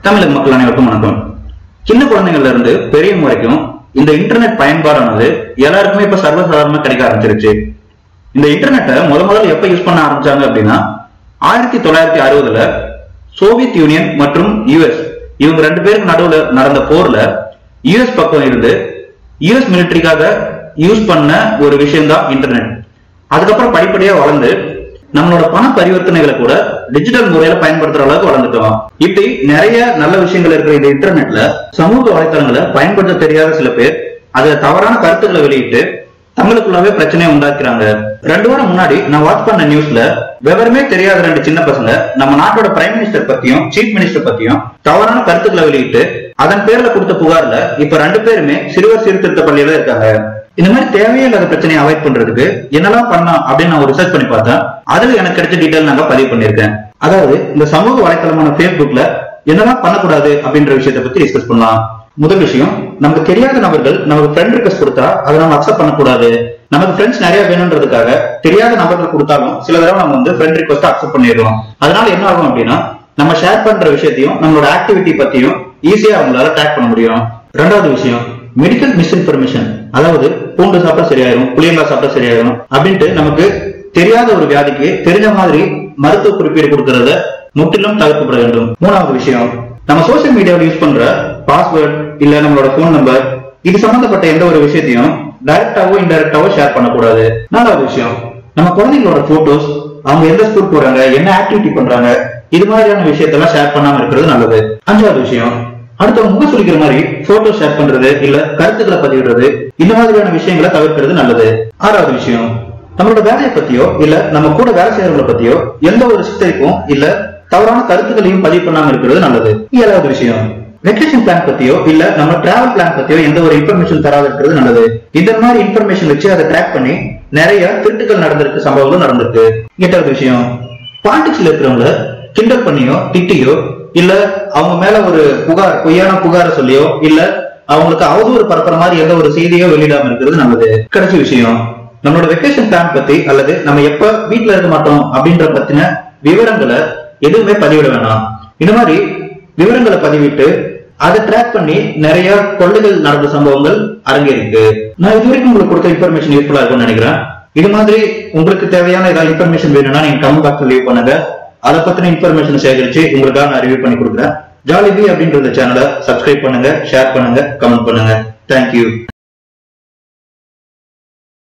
தமிழக மக்கள் அனைவருக்கும் வணக்கம் சின்ன குழந்தைங்கள்ல இருந்து பெரியவங்க வரைக்கும் இந்த இன்டர்நெட் பயன்பாடானது எல்லாருக்குமே இப்ப சர்வசாதாரணமா கிடைக்க ஆரம்பிச்சிருச்சு இந்த இன்டர்நெட்டை முத முதல்ல எப்ப யூஸ் பண்ண ஆரம்பிச்சாங்க அப்படின்னா ஆயிரத்தி தொள்ளாயிரத்தி அறுபதுல சோவியத் யூனியன் மற்றும் யுஎஸ் இவங்க ரெண்டு பேருக்கு நடுவுல நடந்த போர்ல யுஎஸ் பக்கம் இருந்து யுஎஸ் மிலிட்டரிக்காக யூஸ் பண்ண ஒரு விஷயம் தான் இன்டர்நெட் அதுக்கப்புறம் படிப்படியா வளர்ந்து நம்மளோட பண பரிவர்த்தனைகளை கூட டிஜிட்டல் முறையில பயன்படுத்துற அளவுக்கு வளர்ந்துட்டோம் இப்படி நிறைய நல்ல விஷயங்கள் இருக்கிற இந்த இன்டர்நெட்ல சமூக வலைத்தளங்களை பயன்படுத்த தெரியாத சில பேர் அதுல தவறான கருத்துக்களை வெளியிட்டு தங்களுக்குள்ளாவே பிரச்சனையை உண்டாக்குறாங்க ரெண்டு வாரம் முன்னாடி நான் வாட்ச் பண்ண நியூஸ்ல விவரமே தெரியாத ரெண்டு சின்ன பசங்க நம்ம நாட்டோட பிரைம் மினிஸ்டர் பத்தியும் சீஃப் மினிஸ்டர் பத்தியும் தவறான கருத்துக்களை வெளியிட்டு அதன் பேர்ல கொடுத்த புகார்ல இப்ப ரெண்டு பேருமே சிறுவர் சீர்திருத்த பள்ளியில இருக்காங்க இந்த மாதிரி தேவையே இல்லாத பிரச்சனையை அவாய்ட் பண்றதுக்கு என்னெல்லாம் பண்ணலாம் அப்படின்னு நான் ரிசர்ச் பண்ணி பார்த்தேன் அதுல எனக்கு கிடைச்ச டீட்டெயில் நாங்க பதிவு பண்ணிருக்கேன் அதாவது இந்த சமூக வலைத்தளமான Facebookல என்னெல்லாம் பண்ணக்கூடாது அப்படின்ற விஷயத்தை பத்தி டிஸ்கஸ் பண்ணலாம் முதல் விஷயம் நமக்கு தெரியாத நபர்கள் நமக்கு ஃப்ரெண்ட் ரிக்வஸ்ட் கொடுத்தா அதை நம்ம அக்செப்ட் பண்ணக்கூடாது நமக்கு ஃப்ரெண்ட்ஸ் நிறைய வேணுன்றதுக்காக தெரியாத நபர்கள் கொடுத்தாலும் சில தடவை நம்ம வந்து ஃப்ரெண்ட் ரிக்வஸ்ட் அக்செப்ட் பண்ணிடுறோம் அதனால என்ன ஆகும் அப்படின்னா நம்ம ஷேர் பண்ற விஷயத்தையும் நம்மளோட ஆக்டிவிட்டி பத்தியும் ஈஸியா அவங்களால ட்ராக் பண்ண முடியும் ரெண்டாவது விஷயம் மெடிக்கல் மிஸ்இன்ஃபர்மேஷன் அதாவது பூண்டு சாப்பிட்டா சரியாயிரும் புளியங்காய் சாப்பிட்டா சரியாயிரும் அப்படின்ட்டு நமக்கு தெரியாத ஒரு வியாதிக்கு தெரிஞ்ச மாதிரி மருத்துவ குறிப்பீடு கொடுக்கறத முற்றிலும் தவிர்க்கப்பட வேண்டும் மூணாவது விஷயம் நம்ம சோசியல் மீடியாவில் யூஸ் பண்ற பாஸ்வேர்ட் இல்ல நம்மளோட போன் நம்பர் இது சம்பந்தப்பட்ட எந்த ஒரு விஷயத்தையும் டைரக்டாவோ இன்டைரக்டாவோ ஷேர் பண்ணக்கூடாது நாலாவது விஷயம் நம்ம குழந்தைங்களோட போட்டோஸ் அவங்க எந்த ஸ்கூல் போறாங்க என்ன ஆக்டிவிட்டி பண்றாங்க இது மாதிரியான விஷயத்தெல்லாம் ஷேர் பண்ணாம இருக்கிறது நல்லது அஞ்சாவது விஷயம் அடுத்தவங்க முக சொல்லிக்கிற மாதிரி போட்டோ ஷேர் பண்றது இல்ல கருத்துக்களை பதிவிடுறது இந்த மாதிரியான விஷயங்களை தவிர்க்கிறது நல்லது ஆறாவது விஷயம் நம்மளோட வேலையை பத்தியோ இல்ல நம்ம கூட வேலை செய்யறவங்களை பத்தியோ எந்த ஒரு சித்தரிப்பும் இல்ல தவறான கருத்துக்களையும் பதிவு பண்ணாம இருக்கிறது நல்லது ஏழாவது விஷயம் வெக்கேஷன் பிளான் பத்தியோ இல்ல நம்ம டிராவல் பிளான் பத்தியோ எந்த ஒரு இன்ஃபர்மேஷன் தராத இருக்கிறது நல்லது இந்த மாதிரி இன்ஃபர்மேஷன் வச்சு அதை ட்ராக் பண்ணி நிறைய திருட்டுகள் நடந்திருக்கு சம்பவங்களும் நடந்திருக்கு எட்டாவது விஷயம் பாலிடிக்ஸ்ல இருக்கிறவங்க கிண்டல் பண்ணியோ திட்டியோ இல்ல அவங்க மேல ஒரு புகார் பொய்யான புகார சொல்லியோ இல்ல அவங்களுக்கு அவதூறு பரப்புற மாதிரி எந்த ஒரு செய்தியோ வெளியிடாம இருக்கிறது நல்லது கடைசி விஷயம் நம்மளோட வெக்கேஷன் பிளான் பத்தி அல்லது நம்ம எப்ப வீட்ல இருக்க மாட்டோம் அப்படின்ற பத்தின விவரங்களை எதுவுமே பதிவிட வேணாம் இந்த மாதிரி விவரங்களை பதிவிட்டு அதை ட்ராக் பண்ணி நிறைய கொள்ளைகள் நடந்த சம்பவங்கள் அரங்கேறிருக்கு நான் இது வரைக்கும் உங்களுக்கு கொடுத்த இன்ஃபர்மேஷன் யூஸ்ஃபுல்லா இருக்கும்னு நினைக்கிறேன் இது மாதிரி உங்களுக்கு தேவையான ஏதாவது இன்ஃபர்மேஷன் வேணும்னா நீங்க கமெண்ட் பாக்ஸ்ல லீவ் பண்ணுங்க அதை பத்தின இன்ஃபர்மேஷன் சேகரிச்சு உங்களுக்காக நான் ரிவ்யூ பண்ணி கொடுக்குறேன் ஜாலிபி அப்படின்ற சேனலை சப்ஸ்கிரைப் பண்ணுங்க ஷேர் பண்ணுங்க கமெண்ட் பண்ணுங்க தேங்க்யூ